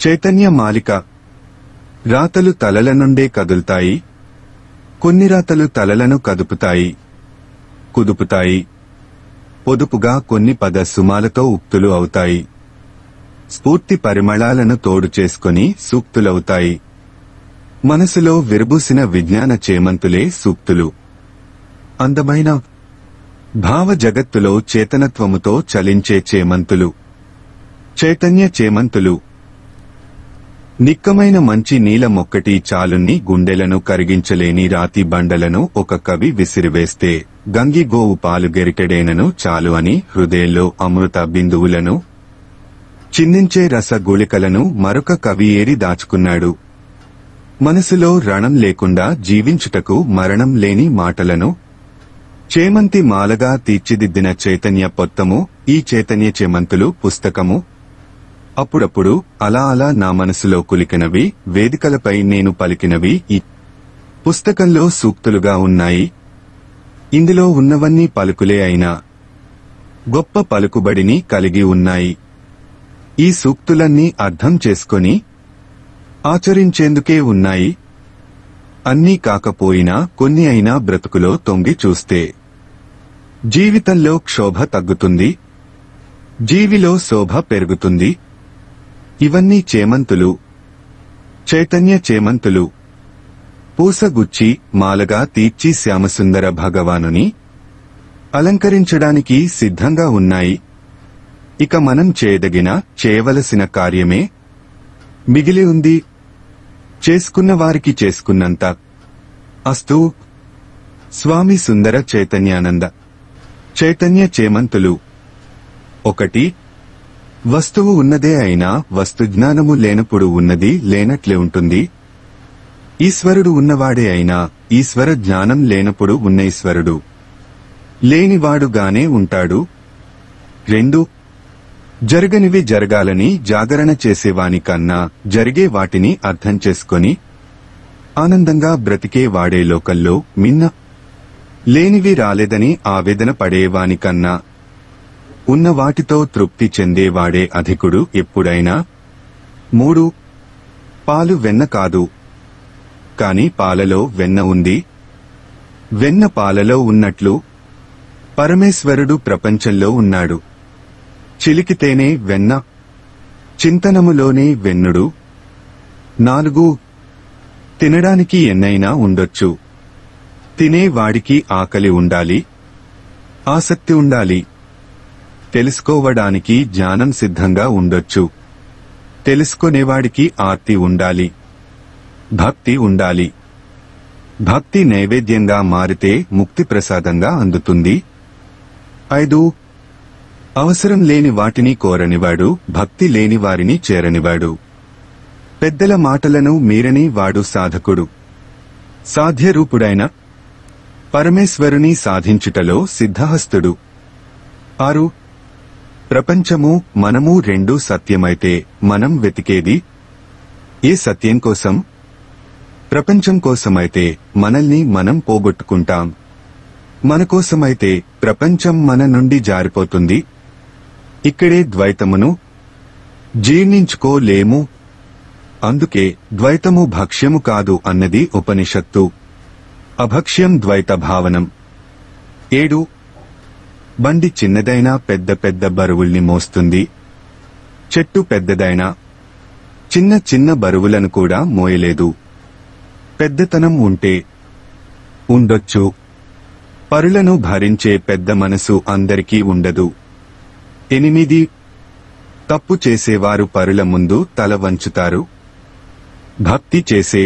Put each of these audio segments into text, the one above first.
చైతన్య మాలిక రాతలు తలల నుండే కదులుతాయి కొన్ని రాతలు తలలను కదుపుతాయి కుదుపుతాయి పొదుపుగా కొన్ని పద సుమాలతో ఉక్తులు అవుతాయి స్ఫూర్తి పరిమళాలను తోడు చేసుకొని సూక్తులవుతాయి మనసులో విరబూసిన విజ్ఞాన చేమంతులే సూక్తులు అందమైన భావ జగత్తులో చేతనత్వముతో చలించే చేమంతులు చైతన్య చేమంతులు నిక్కమైన మంచి నీలమొక్కటి చాలున్ని గుండెలను కరిగించలేని రాతి బండలను ఒక కవి విసిరివేస్తే గంగిగోవు పాలు గెరిటెడేనను చాలు అని హృదయంలో అమృత బిందువులను చిందించే రసగుళికలను మరొక కవి ఏరి దాచుకున్నాడు మనసులో రణం లేకుండా జీవించుటకు మరణం లేని మాటలను చేమంతి మాలగా తీర్చిదిద్దిన చైతన్య పొత్తము ఈ చైతన్య చేమంతులు పుస్తకము అప్పుడప్పుడు అలా అలా నా మనసులో కులికినవి వేదికలపై నేను పలికినవి ఈ పుస్తకంలో సూక్తులుగా ఉన్నాయి ఇందులో ఉన్నవన్నీ పలుకులే అయినా గొప్ప పలుకుబడిని కలిగి ఉన్నాయి ఈ సూక్తులన్నీ అర్థం చేసుకొని ఆచరించేందుకే ఉన్నాయి అన్నీ కాకపోయినా కొన్ని అయినా బ్రతుకులో తొంగి చూస్తే జీవితంలో క్షోభ తగ్గుతుంది జీవిలో శోభ పెరుగుతుంది ఇవన్నీ చేమంతులు చైతన్య చేమంతులు పూసగుచ్చి మాలగా తీర్చి శ్యామసుందర భగవానుని అలంకరించడానికి సిద్ధంగా ఉన్నాయి ఇక మనం చేయదగిన చేయవలసిన కార్యమే మిగిలి ఉంది చేసుకున్న వారికి చేసుకున్నంత అస్తు స్వామి సుందర చైతన్యానంద చైతన్య చేమంతులు ఒకటి వస్తువు ఉన్నదే అయినా వస్తుజ్ఞానము లేనప్పుడు ఉన్నది లేనట్లే ఉంటుంది ఈశ్వరుడు ఉన్నవాడే అయినా ఈశ్వర జ్ఞానం లేనప్పుడు ఉన్న ఈశ్వరుడు లేనివాడుగానే ఉంటాడు రెండు జరగనివి జరగాలని జాగరణ చేసేవాని కన్నా జరిగే వాటిని అర్థం చేసుకొని ఆనందంగా బ్రతికే వాడే లోకల్లో మిన్న లేనివి రాలేదని ఆవేదన పడేవాని కన్నా ఉన్న వాటితో తృప్తి చెందేవాడే అధికుడు ఎప్పుడైనా మూడు పాలు వెన్న కాదు కాని పాలలో వెన్న ఉంది వెన్న పాలలో ఉన్నట్లు పరమేశ్వరుడు ప్రపంచంలో ఉన్నాడు చిలికితేనే వెన్న చింతనములోనే వెన్నుడు నాలుగు తినడానికి ఎన్నైనా ఉండొచ్చు తినేవాడికి ఆకలి ఉండాలి ఆసక్తి ఉండాలి తెలుసుకోవడానికి జ్ఞానం సిద్ధంగా ఉండొచ్చు తెలుసుకునేవాడికి ఆర్తి ఉండాలి భక్తి ఉండాలి భక్తి నైవేద్యంగా మారితే ముక్తి ప్రసాదంగా అందుతుంది ఐదు అవసరం లేని వాటిని కోరనివాడు భక్తి లేని వారిని చేరనివాడు పెద్దల మాటలను మీరని వాడు సాధకుడు సాధ్యరూపుడైన పరమేశ్వరుని సాధించుటలో సిద్ధహస్తుడు ఆరు ప్రపంచము మనము రెండూ సత్యమైతే మనం వెతికేది ఏ సత్యం కోసం ప్రపంచం కోసమైతే మనల్ని మనం పోగొట్టుకుంటాం మన కోసమైతే ప్రపంచం మన నుండి జారిపోతుంది ఇక్కడే ద్వైతమును జీర్ణించుకోలేము అందుకే ద్వైతము భక్ష్యము కాదు అన్నది ఉపనిషత్తు అభక్ష్యం ద్వైత భావనం ఏడు బండి చిన్నదైనా పెద్ద పెద్ద బరువుల్ని మోస్తుంది చెట్టు పెద్దదైనా చిన్న చిన్న బరువులను కూడా మోయలేదు పెద్దతనం ఉంటే ఉండొచ్చు పరులను భరించే పెద్ద మనసు అందరికీ ఉండదు ఎనిమిది తప్పు చేసేవారు పరుల ముందు తల వంచుతారు భక్తి చేసే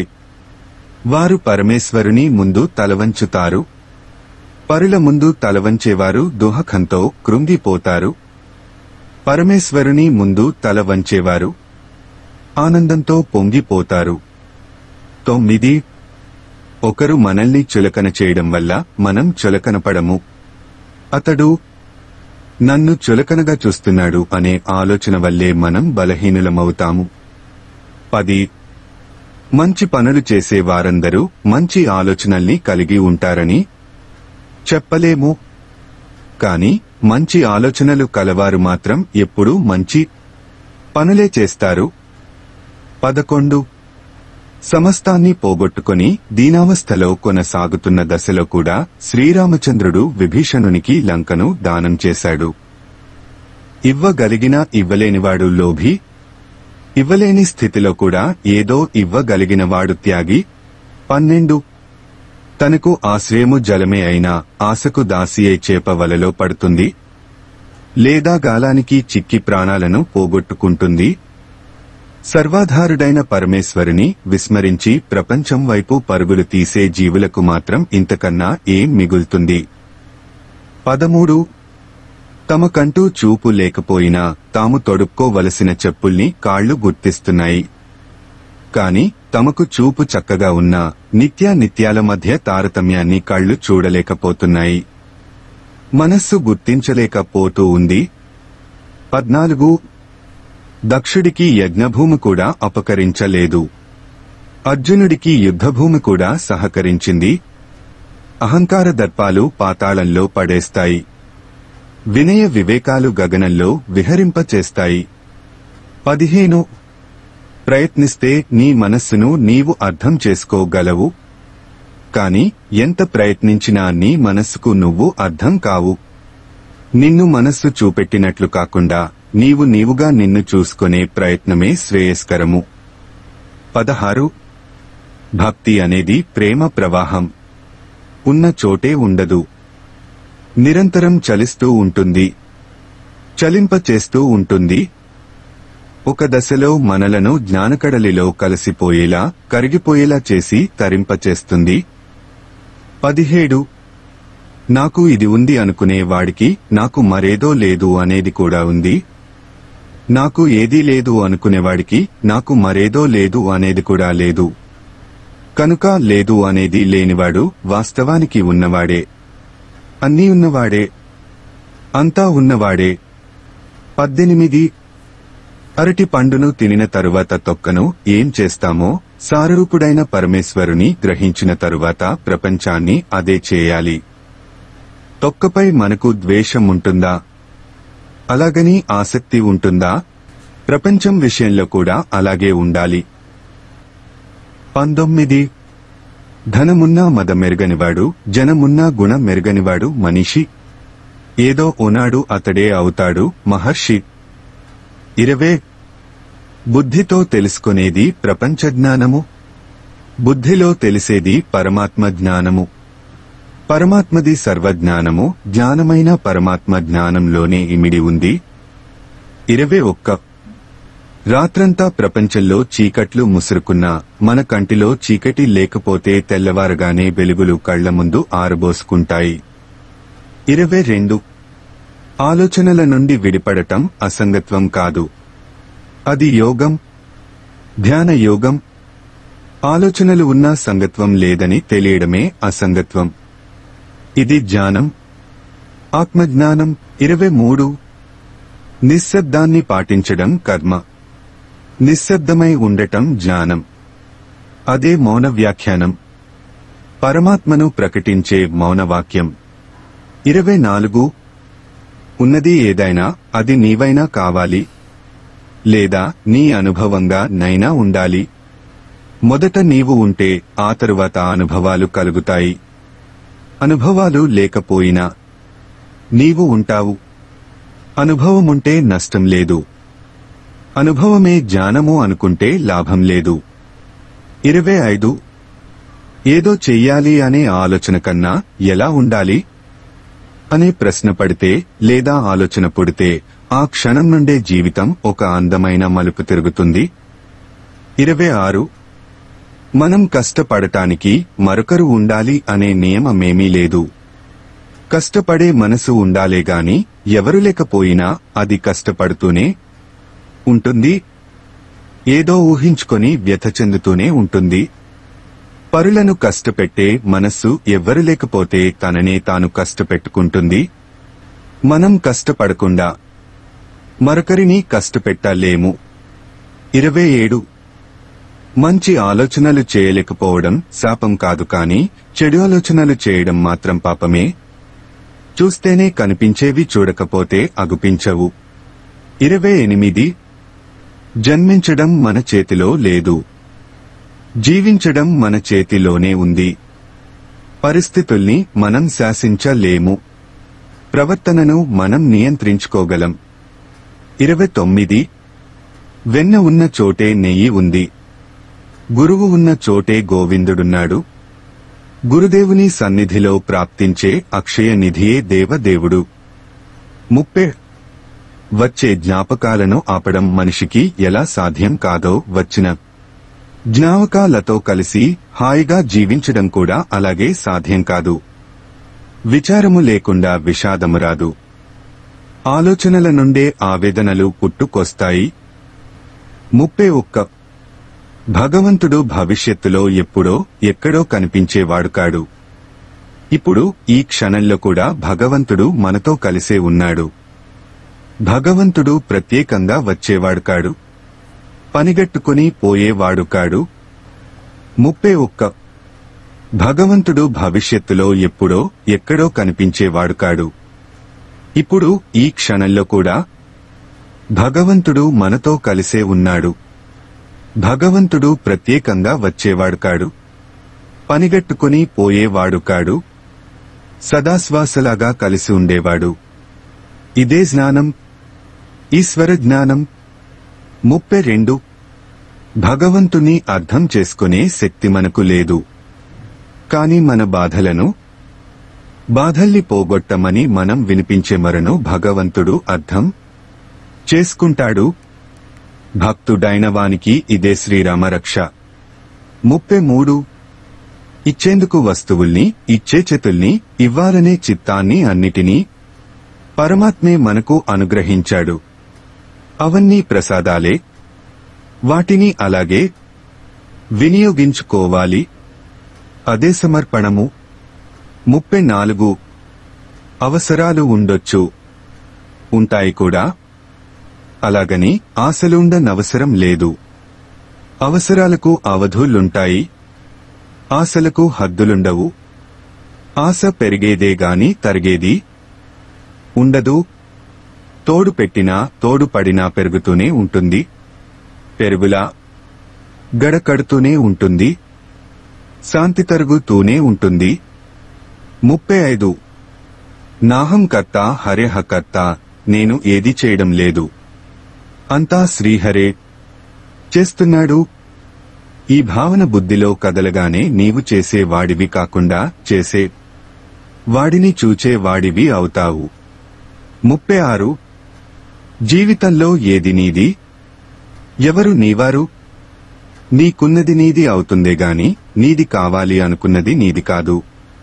వారు పరమేశ్వరుని ముందు తలవంచుతారు పరుల ముందు తలవంచేవారు దుహకంతో కృంగిపోతారు పరమేశ్వరుని ముందు తల వంచేవారు ఆనందంతో పొంగిపోతారు తొమ్మిది ఒకరు మనల్ని చులకన చేయడం వల్ల మనం చులకనపడము అతడు నన్ను చులకనగా చూస్తున్నాడు అనే ఆలోచన వల్లే మనం బలహీనులమవుతాము పది మంచి పనులు చేసే వారందరూ మంచి ఆలోచనల్ని కలిగి ఉంటారని చెప్పలేము కాని మంచి ఆలోచనలు కలవారు మాత్రం ఎప్పుడూ మంచి పనులే చేస్తారు పదకొండు సమస్తాన్ని పోగొట్టుకొని దీనావస్థలో కొనసాగుతున్న దశలో కూడా శ్రీరామచంద్రుడు విభీషణునికి లంకను దానం చేశాడు ఇవ్వగలిగిన ఇవ్వలేనివాడు లోభి ఇవ్వలేని స్థితిలో కూడా ఏదో ఇవ్వగలిగినవాడు త్యాగి పన్నెండు తనకు ఆశ్రయము జలమే అయినా ఆశకు దాసియే చేప వలలో పడుతుంది లేదా గాలానికి చిక్కి ప్రాణాలను పోగొట్టుకుంటుంది సర్వాధారుడైన పరమేశ్వరుని విస్మరించి ప్రపంచం వైపు పరుగులు తీసే జీవులకు మాత్రం ఇంతకన్నా ఏం మిగులుతుంది పదమూడు తమకంటూ చూపు లేకపోయినా తాము తొడుక్కోవలసిన చెప్పుల్ని కాళ్లు గుర్తిస్తున్నాయి కాని తమకు చూపు చక్కగా ఉన్నా నిత్యానిత్యాల మధ్య తారతమ్యాన్ని కళ్ళు చూడలేకపోతున్నాయి మనస్సు గుర్తించలేకపోతూ ఉంది పద్నాలుగు దక్షుడికి యజ్ఞభూమి కూడా అపకరించలేదు అర్జునుడికి యుద్ధభూమి కూడా సహకరించింది అహంకార దర్పాలు పాతాళంలో పడేస్తాయి వినయ వివేకాలు గగనంలో విహరింపచేస్తాయి పదిహేను ప్రయత్నిస్తే నీ మనస్సును నీవు అర్థం చేసుకోగలవు కాని ఎంత ప్రయత్నించినా నీ మనస్సుకు నువ్వు అర్థం కావు నిన్ను మనస్సు చూపెట్టినట్లు కాకుండా నీవు నీవుగా నిన్ను చూసుకునే ప్రయత్నమే శ్రేయస్కరము పదహారు భక్తి అనేది ప్రేమ ప్రవాహం ఉన్న చోటే ఉండదు నిరంతరం చలిస్తూ ఉంటుంది చలింప చేస్తూ ఉంటుంది ఒక దశలో మనలను జ్ఞానకడలిలో కలిసిపోయేలా కరిగిపోయేలా చేసి తరింపచేస్తుంది పదిహేడు నాకు ఇది ఉంది అనుకునే వాడికి నాకు మరేదో లేదు అనేది కూడా ఉంది నాకు ఏదీ లేదు అనుకునేవాడికి నాకు మరేదో లేదు అనేది కూడా లేదు కనుక లేదు అనేది లేనివాడు వాస్తవానికి ఉన్నవాడే అన్నీ ఉన్నవాడే అంతా ఉన్నవాడే పద్దెనిమిది అరటి పండును తినిన తరువాత తొక్కను ఏం చేస్తామో సారూపుడైన పరమేశ్వరుని గ్రహించిన తరువాత ప్రపంచాన్ని అదే చేయాలి తొక్కపై మనకు ద్వేషం ఉంటుందా అలాగని ఆసక్తి ఉంటుందా ప్రపంచం విషయంలో కూడా అలాగే ఉండాలి పంతొమ్మిది ధనమున్నా మద మెరుగనివాడు జనమున్నా గుణ మెరుగనివాడు మనిషి ఏదో ఓనాడు అతడే అవుతాడు మహర్షి ఇరవే బుద్ధితో తెలుసుకునేది ప్రపంచ జ్ఞానము బుద్ధిలో తెలిసేది పరమాత్మ జ్ఞానము పరమాత్మది సర్వజ్ఞానము జ్ఞానమైన పరమాత్మ జ్ఞానంలోనే ఇమిడి ఉంది ఇరవై ఒక్క రాత్రంతా ప్రపంచంలో చీకట్లు ముసురుకున్నా మన కంటిలో చీకటి లేకపోతే తెల్లవారగానే వెలుగులు కళ్ల ముందు ఆరబోసుకుంటాయి ఇరవై రెండు ఆలోచనల నుండి విడిపడటం అసంగత్వం కాదు అది యోగం ధ్యాన యోగం ఆలోచనలు ఉన్నా సంగత్వం లేదని తెలియడమే అసంగత్వం ఇది జ్ఞానం ఆత్మజ్ఞానం ఇరవై మూడు నిశ్శబ్దాన్ని పాటించడం కర్మ నిశ్శబ్దమై ఉండటం జ్ఞానం అదే మౌన వ్యాఖ్యానం పరమాత్మను ప్రకటించే మౌనవాక్యం ఇరవై నాలుగు ఉన్నది ఏదైనా అది నీవైనా కావాలి లేదా నీ అనుభవంగా నైనా ఉండాలి మొదట నీవు ఉంటే ఆ తరువాత అనుభవాలు కలుగుతాయి అనుభవాలు లేకపోయినా నీవు ఉంటావు అనుభవముంటే నష్టం లేదు అనుభవమే జ్ఞానము అనుకుంటే లాభం లేదు ఇరవై ఐదు ఏదో చెయ్యాలి అనే ఆలోచన కన్నా ఎలా ఉండాలి అనే ప్రశ్న పడితే లేదా ఆలోచన పుడితే ఆ క్షణం నుండే జీవితం ఒక అందమైన మలుపు తిరుగుతుంది ఇరవై ఆరు మనం కష్టపడటానికి మరొకరు ఉండాలి అనే నియమమేమీ లేదు కష్టపడే మనసు ఉండాలే గాని ఎవరు లేకపోయినా అది కష్టపడుతూనే ఉంటుంది ఏదో ఊహించుకొని వ్యథ చెందుతూనే ఉంటుంది పరులను కష్టపెట్టే మనస్సు ఎవ్వరు లేకపోతే తననే తాను కష్టపెట్టుకుంటుంది మనం కష్టపడకుండా మరొకరిని కష్టపెట్టలేము ఇరవై ఏడు మంచి ఆలోచనలు చేయలేకపోవడం శాపం కాదు కాని చెడు ఆలోచనలు చేయడం మాత్రం పాపమే చూస్తేనే కనిపించేవి చూడకపోతే అగుపించవు ఇరవై ఎనిమిది జన్మించడం మన చేతిలో లేదు జీవించడం మన చేతిలోనే ఉంది పరిస్థితుల్ని మనం శాసించలేము ప్రవర్తనను మనం నియంత్రించుకోగలం ఇరవై తొమ్మిది వెన్న ఉన్న చోటే నెయ్యి ఉంది గురువు ఉన్న చోటే గోవిందుడున్నాడు గురుదేవుని సన్నిధిలో ప్రాప్తించే అక్షయ నిధియే దేవదేవుడు ముప్పే వచ్చే జ్ఞాపకాలను ఆపడం మనిషికి ఎలా సాధ్యం కాదో వచ్చిన జ్ఞాపకాలతో కలిసి హాయిగా జీవించడం కూడా అలాగే సాధ్యం కాదు విచారము లేకుండా విషాదము రాదు ఆలోచనల నుండే ఆవేదనలు పుట్టుకొస్తాయి ముప్పై ఒక్క భగవంతుడు భవిష్యత్తులో ఎప్పుడో ఎక్కడో కనిపించేవాడు కాడు ఇప్పుడు ఈ క్షణంలో కూడా భగవంతుడు మనతో కలిసే ఉన్నాడు భగవంతుడు ప్రత్యేకంగా వచ్చేవాడు కాడు పనిగట్టుకుని పోయేవాడు కాడు ముప్పై ఒక్క భగవంతుడు భవిష్యత్తులో ఎప్పుడో ఎక్కడో కనిపించేవాడు కాడు ఇప్పుడు ఈ క్షణంలో కూడా భగవంతుడు మనతో కలిసే ఉన్నాడు భగవంతుడు ప్రత్యేకంగా వచ్చేవాడు కాడు పనిగట్టుకుని పోయేవాడు కాడు సదాశ్వాసలాగా కలిసి ఉండేవాడు ఇదే జ్ఞానం ఈశ్వర జ్ఞానం ముప్పై రెండు భగవంతుని అర్థం చేసుకునే శక్తి మనకు లేదు కాని మన బాధలను బాధల్ని పోగొట్టమని మనం వినిపించే మరను భగవంతుడు అర్థం చేసుకుంటాడు భక్తుడైన వానికి ఇదే శ్రీరామ రక్ష ముప్పై మూడు ఇచ్చేందుకు వస్తువుల్ని ఇచ్చే చేతుల్ని ఇవ్వాలనే చిత్తాన్ని అన్నిటినీ పరమాత్మే మనకు అనుగ్రహించాడు అవన్నీ ప్రసాదాలే వాటిని అలాగే వినియోగించుకోవాలి అదే సమర్పణము ముప్పై నాలుగు అవసరాలు ఉండొచ్చు ఉంటాయి కూడా అలాగని ఆశలుండనవసరం లేదు అవసరాలకు అవధులుంటాయి ఆశలకు హద్దులుండవు ఆశ పెరిగేదే గాని తరిగేది ఉండదు తోడు పెట్టినా తోడు పడినా పెరుగుతూనే ఉంటుంది పెరుగులా గడకడుతూనే ఉంటుంది శాంతి తరుగుతూనే ఉంటుంది ముప్పై ఐదు నాహం కర్త హరేహ కర్త నేను ఏది చేయడం లేదు అంతా శ్రీహరే చేస్తున్నాడు ఈ భావన బుద్ధిలో కదలగానే నీవు చేసే వాడివి కాకుండా చేసే వాడిని చూచే వాడివి అవుతావు ముప్పై ఆరు జీవితంలో ఏది నీది ఎవరు నీవారు నీకున్నది నీది అవుతుందే గాని నీది కావాలి అనుకున్నది నీది కాదు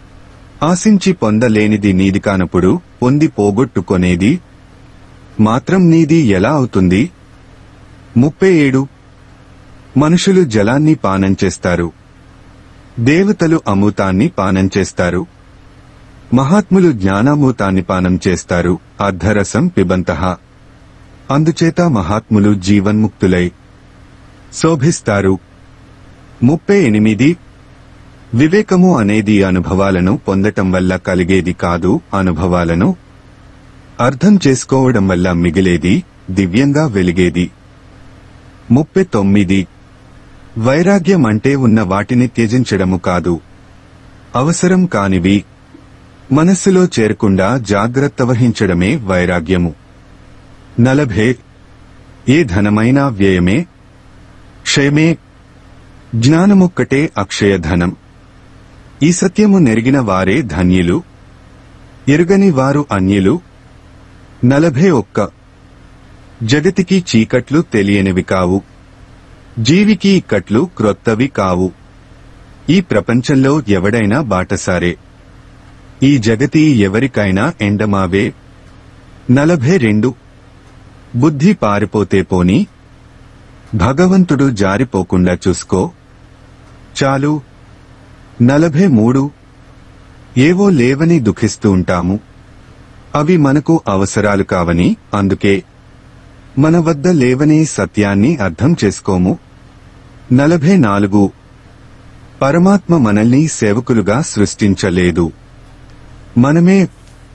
ఆశించి పొందలేనిది నీది కానప్పుడు పొంది పోగొట్టుకొనేది మాత్రం నీది ఎలా అవుతుంది ముప్పై ఏడు మనుషులు జలాన్ని పానం చేస్తారు దేవతలు అమృతాన్ని పానం చేస్తారు మహాత్ములు జ్ఞానామృతాన్ని పానం చేస్తారు అర్ధరసం పిబంతః అందుచేత మహాత్ములు జీవన్ముక్తులై శోభిస్తారు ముప్పై ఎనిమిది వివేకము అనేది అనుభవాలను పొందటం వల్ల కలిగేది కాదు అనుభవాలను అర్థం చేసుకోవడం వల్ల మిగిలేది దివ్యంగా వెలిగేది ముప్పై తొమ్మిది వైరాగ్యం అంటే ఉన్న వాటిని త్యజించడము కాదు అవసరం కానివి మనస్సులో చేరకుండా జాగ్రత్త వహించడమే వైరాగ్యము నలభే ఏ ధనమైనా వ్యయమే క్షయమే జ్ఞానమొక్కటే అక్షయ ధనం ఈ సత్యము నెరిగిన వారే ధన్యులు ఎరుగని వారు అన్యులు నలభై ఒక్క జగతికి చీకట్లు తెలియనివి కావు జీవికి ఇక్కట్లు క్రొత్తవి కావు ఈ ప్రపంచంలో ఎవడైనా బాటసారే ఈ జగతి ఎవరికైనా ఎండమావే నలభై రెండు బుద్ధి పారిపోతే పోని భగవంతుడు జారిపోకుండా చూసుకో చాలు నలభై మూడు ఏవో లేవని దుఃఖిస్తూ ఉంటాము అవి మనకు అవసరాలు కావని అందుకే మన వద్ద లేవని సత్యాన్ని అర్థం చేసుకోము నలభై నాలుగు పరమాత్మ మనల్ని సేవకులుగా సృష్టించలేదు మనమే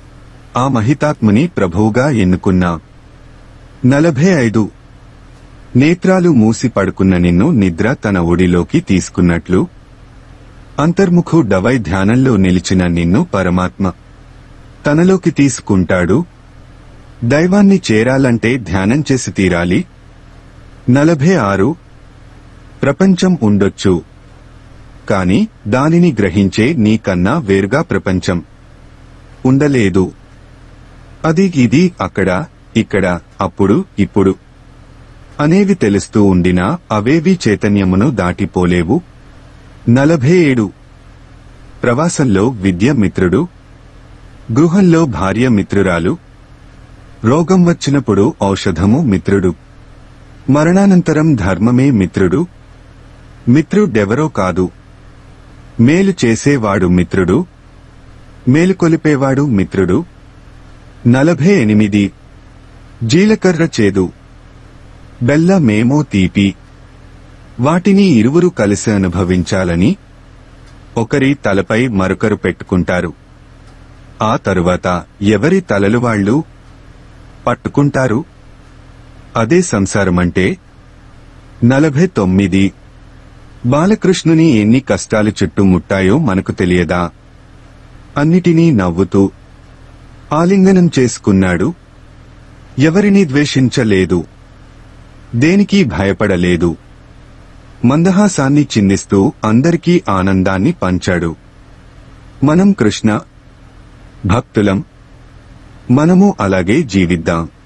ఆ మహితాత్మని ప్రభువుగా ఎన్నుకున్నాం నలభై ఐదు నేత్రాలు మూసి పడుకున్న నిన్ను నిద్ర తన ఒడిలోకి తీసుకున్నట్లు అంతర్ముఖు డవై ధ్యానంలో నిలిచిన నిన్ను పరమాత్మ తనలోకి తీసుకుంటాడు దైవాన్ని చేరాలంటే ధ్యానం చేసి తీరాలి నలభై ఆరు ప్రపంచం ఉండొచ్చు కాని దానిని గ్రహించే నీకన్నా వేరుగా ప్రపంచం ఉండలేదు అది ఇది అక్కడ ఇక్కడ అప్పుడు ఇప్పుడు అనేవి తెలుస్తూ ఉండినా అవేవి చైతన్యమును దాటిపోలేవు నలభై ఏడు ప్రవాసంలో విద్య మిత్రుడు గృహంలో భార్య మిత్రురాలు రోగం వచ్చినప్పుడు ఔషధము మిత్రుడు మరణానంతరం ధర్మమే మిత్రుడు మిత్రుడెవరో కాదు మేలు చేసేవాడు మిత్రుడు మేలుకొలిపేవాడు మిత్రుడు నలభై ఎనిమిది జీలకర్ర చేదు బెల్లమేమో తీపి వాటిని ఇరువురు కలిసి అనుభవించాలని ఒకరి తలపై మరొకరు పెట్టుకుంటారు ఆ తరువాత ఎవరి తలలు వాళ్ళు పట్టుకుంటారు అదే సంసారమంటే నలభై తొమ్మిది బాలకృష్ణుని ఎన్ని కష్టాలు చుట్టుముట్టాయో మనకు తెలియదా అన్నిటినీ నవ్వుతూ ఆలింగనం చేసుకున్నాడు ఎవరిని ద్వేషించలేదు దేనికి భయపడలేదు మందహాసాన్ని చిందిస్తూ అందరికీ ఆనందాన్ని పంచాడు మనం కృష్ణ భక్తులం మనము అలాగే జీవిద్దాం